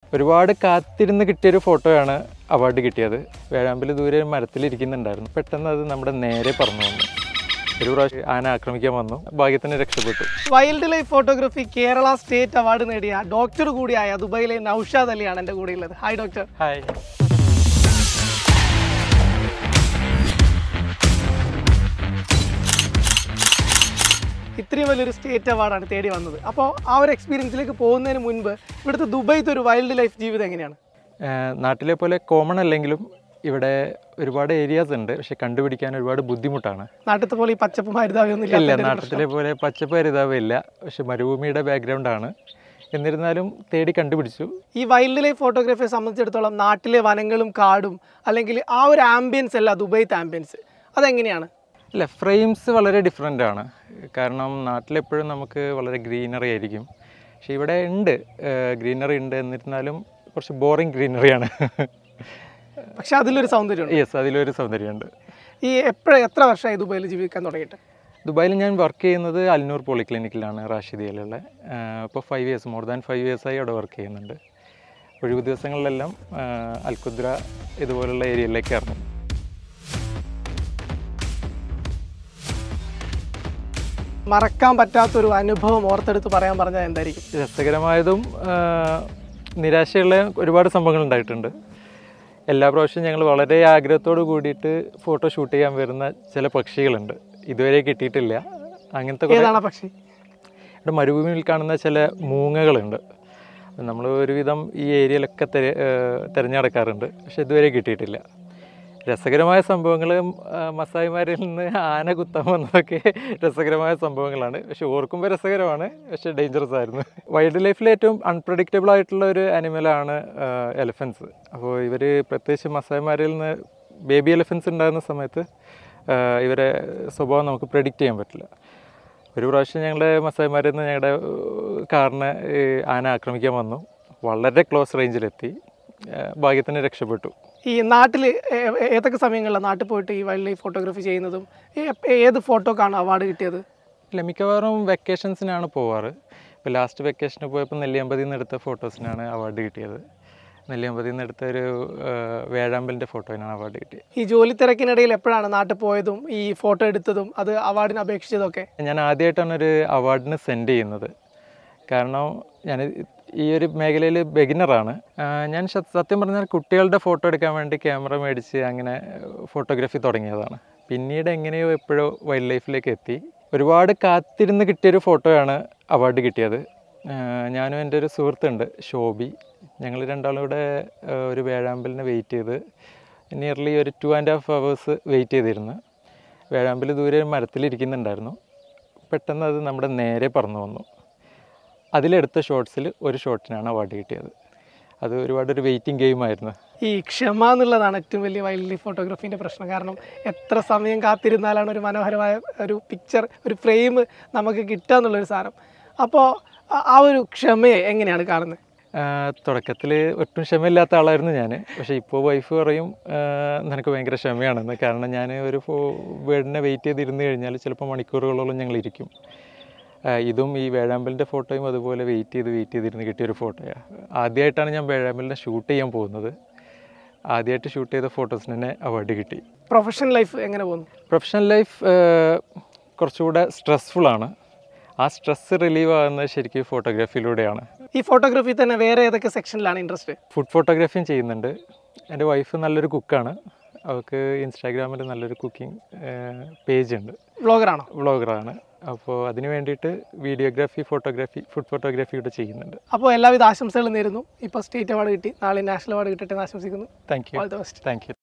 ഒരുപാട് കാത്തിരുന്ന് കിട്ടിയൊരു ഫോട്ടോയാണ് അവാർഡ് കിട്ടിയത് വേഴാമ്പൽ ദൂരെ ഒരു മരത്തിലിരിക്കുന്നുണ്ടായിരുന്നു പെട്ടെന്ന് അത് നമ്മുടെ നേരെ പറന്നു വന്നു ഒരു പ്രാവശ്യം ആന ആക്രമിക്കാൻ വന്നു ഭാഗ്യത്തിന് രക്ഷപ്പെട്ടു wildlife photography Kerala state award നേടിയ ഡോക്ടർ കൂടിയായ ദുബായിലെ നൌഷാദ് അലിയാണ് എൻ്റെ കൂടെയുള്ളത് ഹായ് ഡോക്ടർ ഹായ് ഇത്രയും വലിയൊരു സ്റ്റേറ്റ് അവാർഡാണ് തേടി വന്നത് അപ്പോൾ ആ ഒരു എക്സ്പീരിയൻസിലേക്ക് പോകുന്നതിന് മുൻപ് ഇവിടുത്തെ ദുബൈത്തെ ഒരു വൈൽഡ് ലൈഫ് ജീവിതം എങ്ങനെയാണ് ഏഹ് നാട്ടിലെ പോലെ കോമൺ അല്ലെങ്കിലും ഇവിടെ ഒരുപാട് ഏരിയാസ് ഉണ്ട് പക്ഷെ കണ്ടുപിടിക്കാൻ ഒരുപാട് ബുദ്ധിമുട്ടാണ് നാട്ടിലത്തെ പോലെ ഈ പച്ചപ്പും ഹരിതാവൊന്നും ഇല്ല ഇല്ല നാട്ടിലെ പോലെ പച്ചപ്പ് ഹരിതാവില്ല പക്ഷെ മരുഭൂമിയുടെ ബാക്ക്ഗ്രൗണ്ടാണ് എന്നിരുന്നാലും തേടി കണ്ടുപിടിച്ചു ഈ വൈൽഡ് ലൈഫ് ഫോട്ടോഗ്രാഫിയെ സംബന്ധിച്ചിടത്തോളം നാട്ടിലെ വനങ്ങളും കാടും അല്ലെങ്കിൽ ആ ഒരു ആംബിയൻസ് അല്ല ദുബൈത്തെ ആംബിയൻസ് അതെങ്ങനെയാണ് ഇല്ല ഫ്രെയിംസ് വളരെ ഡിഫറെൻ്റ് ആണ് കാരണം നാട്ടിലെപ്പോഴും നമുക്ക് വളരെ ഗ്രീനറി ആയിരിക്കും പക്ഷെ ഇവിടെ ഉണ്ട് ഗ്രീനറി ഉണ്ട് എന്നിരുന്നാലും കുറച്ച് ബോറിങ് ഗ്രീനറിയാണ് പക്ഷെ അതിലൊരു സൗന്ദര്യമുണ്ട് യെസ് അതിലൊരു സൗന്ദര്യമുണ്ട് ഈ എപ്പോഴും എത്ര വർഷമായി ദുബൈയിൽ ജീവിക്കാൻ തുടങ്ങിയിട്ട് ദുബായിൽ ഞാൻ വർക്ക് ചെയ്യുന്നത് അൽനൂർ പോളിക്ലിനിക്കിലാണ് റാഷിദിയിലുള്ള ഇപ്പോൾ five years more than five ഇയേഴ്സായി അവിടെ വർക്ക് ചെയ്യുന്നുണ്ട് ഒഴിവ് ദിവസങ്ങളിലെല്ലാം ആ, അൽഖുദ്ര ഇതുപോലുള്ള ഏരിയയിലേക്ക് ഇറങ്ങും മറക്കാൻ പറ്റാത്തൊരു അനുഭവം ഓർത്തെടുത്ത് പറയാൻ പറഞ്ഞാൽ എന്തായിരിക്കും രസകരമായതും ആ, നിരാശയുള്ള ഒരുപാട് സംഭവങ്ങൾ ഉണ്ടായിട്ടുണ്ട് എല്ലാ പ്രാവശ്യവും ഞങ്ങൾ വളരെ ആഗ്രഹത്തോട് കൂടിയിട്ട് ഫോട്ടോ ഷൂട്ട് ചെയ്യാൻ വരുന്ന ചില പക്ഷികളുണ്ട് ഇതുവരെ കിട്ടിയിട്ടില്ല അങ്ങനത്തെ കുറേ ഏതാണ് ആ പക്ഷി ഇവിടെ മരുഭൂമിയിൽ കാണുന്ന ചില മൂങ്ങകളുണ്ട് നമ്മൾ ഒരുവിധം ഈ ഏരിയയിലൊക്കെ തെര ഏഹ് തിരഞ്ഞെടുക്കാറുണ്ട് പക്ഷെ ഇതുവരെ കിട്ടിയിട്ടില്ല രസകരമായ സംഭവങ്ങൾ മസായിമാരിൽ നിന്ന് ആന കുത്താൻ വന്നതൊക്കെ രസകരമായ സംഭവങ്ങളാണ് പക്ഷെ ഓർക്കുമ്പോൾ രസകരമാണ് പക്ഷെ ഡേഞ്ചറസ് ആയിരുന്നു വൈൽഡ് ലൈഫിൽ ഏറ്റവും അൺപ്രഡിക്റ്റബിൾ ആയിട്ടുള്ള ഒരു അനിമലാണ് എലഫൻസ് അപ്പോൾ ഇവർ പ്രത്യേകിച്ച് മസായിമാരിൽ നിന്ന് ബേബി എലഫൻസ് ഉണ്ടാകുന്ന സമയത്ത് ആഹ് ഇവരെ സ്വഭാവം നമുക്ക് പ്രെഡിക്റ്റ് ചെയ്യാൻ പറ്റില്ല ഒരു പ്രാവശ്യം ഞങ്ങളുടെ മസായിമാരിൽ നിന്ന് ഞങ്ങളുടെ ഏഹ്, കാറിനെ ഏഹ്, ആന ആക്രമിക്കാൻ വന്നു വളരെ ക്ലോസ് റേഞ്ചിലെത്തി ഏഹ്, ഭാഗ്യത്തിന് രക്ഷപ്പെട്ടു ഈ നാട്ടിൽ ഏതൊക്കെ സമയങ്ങളിലാണ് നാട്ടിൽ പോയിട്ട് ഈ വൈൽഡ് ലൈഫ് ഫോട്ടോഗ്രാഫി ചെയ്യുന്നതും ഏ- ഏത് ഫോട്ടോക്കാണ് അവാർഡ് കിട്ടിയത് ഇല്ല മിക്കവാറും വെക്കേഷൻസിനാണ് പോവാറ് ഇപ്പോൾ ലാസ്റ്റ് വെക്കേഷന് പോയപ്പോൾ നെല്ലിയമ്പതിയിൽ നിന്ന് എടുത്ത ഫോട്ടോസിനാണ് അവാർഡ് കിട്ടിയത് നെല്ലിയമ്പതിയിൽ നിന്ന് എടുത്ത ഒരു ഏഹ്, വേഴാമ്പലിൻ്റെ ഫോട്ടോയിനാണ് അവാർഡ് കിട്ടിയത് ഈ ജോലി തിരക്കിനിടയിൽ എപ്പോഴാണ് നാട്ടിൽ പോയതും ഈ ഫോട്ടോ എടുത്തതും അത് അവാർഡിന് അപേക്ഷിച്ചതൊക്കെ ഞാൻ ആദ്യമായിട്ടാണ് ഒരു അവാർഡിന് സെൻഡ് ചെയ്യുന്നത് കാരണം ഞാൻ ഈ ഒരു മേഖലയിൽ ബെഗിനറാണ് ഞാൻ സ- സത്യം പറഞ്ഞാൽ കുട്ടികളുടെ ഫോട്ടോ എടുക്കാൻ വേണ്ടി ക്യാമറ മേടിച്ച് അങ്ങനെ ഫോട്ടോഗ്രാഫി തുടങ്ങിയതാണ് പിന്നീട് എങ്ങനെയോ എപ്പോഴോ വൈൽഡ് ലൈഫിലേക്ക് എത്തി ഒരുപാട് കാത്തിരുന്ന് കിട്ടിയൊരു ഫോട്ടോയാണ് അവാർഡ് കിട്ടിയത് ആ, ഞാനും എൻ്റെ ഒരു സുഹൃത്തുണ്ട് ശോഭി ഞങ്ങൾ രണ്ടാളും കൂടെ ആ, ഒരു വേഴാമ്പലിനെ വെയിറ്റ് ചെയ്ത് നിയർലി ഒരു two and half hours wait ചെയ്തിരുന്നു വേഴാമ്പൽ ദൂരെ ഒരു മരത്തിലിരിക്കുന്നുണ്ടായിരുന്നു പെട്ടെന്ന് അത് നമ്മുടെ നേരെ പറന്നു വന്നു അതിലെടുത്ത ഷോട്ട്സിൽ ഒരു ഷോട്ടിനാണ് അവാർഡ് കിട്ടിയത് അത് ഒരുപാട് ഒരു വെയിറ്റിംഗ് ഗെയിം ആയിരുന്നു ഈ ക്ഷമ എന്നുള്ളതാണ് ഏറ്റവും വലിയ വൈൽഡ് ലൈഫ് ഫോട്ടോഗ്രാഫീൻ്റെ പ്രശ്നം കാരണം എത്ര സമയം കാത്തിരുന്നാലാണ് ഒരു മനോഹരമായ ഒരു പിക്ചർ ഒരു ഫ്രെയിം നമുക്ക് കിട്ടുക എന്നുള്ളൊരു സാധനം അപ്പോൾ ആ ഒരു ക്ഷമയെ എങ്ങനെയാണ് കാണുന്നത് തുടക്കത്തിൽ ഒട്ടും ക്ഷമയില്ലാത്ത ആളായിരുന്നു ഞാൻ പക്ഷേ ഇപ്പോൾ വൈഫ് പറയും ആ, നിനക്ക് ഭയങ്കര ക്ഷമയാണെന്ന് കാരണം ഞാൻ ഒരു ഫോ ബേഡിനെ വെയിറ്റ് ചെയ്തിരുന്ന് കഴിഞ്ഞാൽ ചിലപ്പോൾ മണിക്കൂറുകളോളം ഞങ്ങൾ ഇരിക്കും ആ, ഇതും ഈ വേഴാമ്പലിൻ്റെ ഫോട്ടോയും അതുപോലെ വെയിറ്റ് ചെയ്ത് വെയിറ്റ് ചെയ്തിരുന്ന് കിട്ടിയൊരു ഫോട്ടോയാണ് ആദ്യമായിട്ടാണ് ഞാൻ വേഴാമ്പലിനെ ഷൂട്ട് ചെയ്യാൻ പോകുന്നത് ആദ്യമായിട്ട് ഷൂട്ട് ചെയ്ത ഫോട്ടോസിന് തന്നെ അവാർഡ് കിട്ടി പ്രൊഫഷണൽ ലൈഫ് എങ്ങനെ പോകുന്നു പ്രൊഫഷണൽ ലൈഫ് കുറച്ചുകൂടെ സ്ട്രെസ്ഫുൾ ആണ് ആ സ്ട്രെസ് റിലീവ് ആകുന്നത് ശരിക്കും ഫോട്ടോഗ്രാഫിയിലൂടെയാണ് ഈ ഫോട്ടോഗ്രാഫി തന്നെ വേറെ ഏതൊക്കെ സെക്ഷനിലാണ് ഇൻട്രസ്റ്റ് ഫുഡ് ഫോട്ടോഗ്രാഫിയും ചെയ്യുന്നുണ്ട് എൻ്റെ വൈഫ് നല്ലൊരു കുക്കാണ് അവൾക്ക് ഇൻസ്റ്റാഗ്രാമിൽ നല്ലൊരു കുക്കിംഗ് പേജ് ഉണ്ട് വ്ളോഗറാണോ വ്ളോഗറാണ് അപ്പോൾ അതിന് വേണ്ടിയിട്ട് വീഡിയോഗ്രാഫി ഫോട്ടോഗ്രാഫി ഫുഡ് ഫോട്ടോഗ്രാഫി കൂടെ ചെയ്യുന്നുണ്ട് അപ്പോൾ എല്ലാവിധ ആശംസകളും നേരുന്നു ഇപ്പോൾ സ്റ്റേറ്റ് അവാർഡ് കിട്ടി നാളെ നാഷണൽ അവാർഡ് കിട്ടട്ടെ എന്ന് ആശംസിക്കുന്നു thank you all the best thank U